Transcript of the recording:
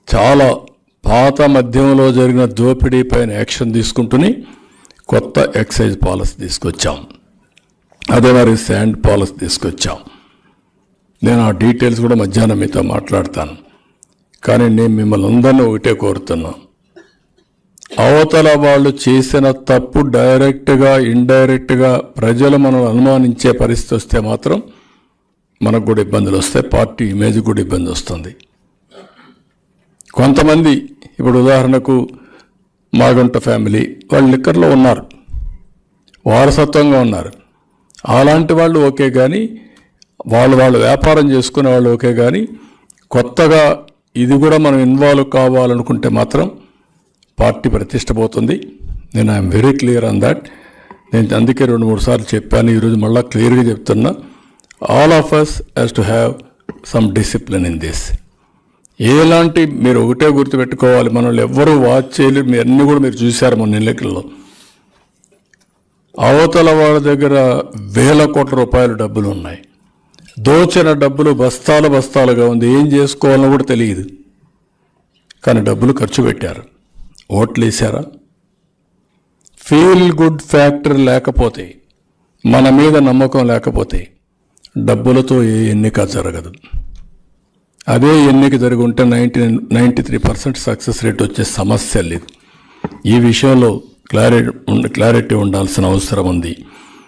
చాలా పాత మద్యంలో జరిగిన దోపిడీ పైన యాక్షన్ తీసుకుంటూనే కొత్త ఎక్సైజ్ పాలసీ తీసుకొచ్చాం అదే మరి శాండ్ పాలసీ తీసుకొచ్చాం నేను ఆ డీటెయిల్స్ కూడా మధ్యాహ్నం మీతో మాట్లాడతాను కానీ నేను మిమ్మల్ని అందరినీ ఒకటే కోరుతున్నా అవతల వాళ్ళు చేసిన తప్పు డైరెక్ట్గా ఇండైరెక్ట్గా ప్రజలు మనం అనుమానించే పరిస్థితి వస్తే మాత్రం మనకు కూడా ఇబ్బందులు వస్తాయి పార్టీ ఇమేజ్ కూడా ఇబ్బంది వస్తుంది కొంతమంది ఇప్పుడు ఉదాహరణకు మాగుంట ఫ్యామిలీ వాళ్ళు లిక్కర్లో ఉన్నారు వారసత్వంగా ఉన్నారు అలాంటి వాళ్ళు ఓకే కానీ వాళ్ళు వాళ్ళు వ్యాపారం చేసుకునే వాళ్ళు ఓకే కానీ కొత్తగా ఇది కూడా మనం ఇన్వాల్వ్ కావాలనుకుంటే మాత్రం పార్టీ ప్రతిష్ట పోతుంది నేను I'm very clear on that నేను అందుకే రెండు మూడు సార్లు చెప్పాను ఈరోజు మళ్ళీ క్లియర్గా చెప్తున్నా all of us has to have some discipline in this ఎలాంటి మీరు ఒకటే గుర్తుపెట్టుకోవాలి మనల్ని ఎవ్వరూ వాచ్ చేయలేరు మీరు అన్ని కూడా మీరు చూశారు మన ఎన్నికల్లో అవతల వాళ్ళ దగ్గర వేల కోట్ల రూపాయల డబ్బులు ఉన్నాయి దోచిన డబ్బులు బస్తాలు బస్తాలుగా ఉంది ఏం చేసుకోవాలో కూడా తెలియదు కానీ డబ్బులు ఖర్చు పెట్టారు ఓట్లు వేసారా ఫీల్ గుడ్ ఫ్యాక్టర్ లేకపోతే మన మీద నమ్మకం లేకపోతే డబ్బులతో ఏ ఎన్నిక జరగదు అదే ఎన్నిక జరిగి ఉంటే ninety ninety three percent success rate వచ్చే సమస్య లేదు ఈ విషయంలో క్లారిటీ క్లారిటీ ఉండాల్సిన అవసరం ఉంది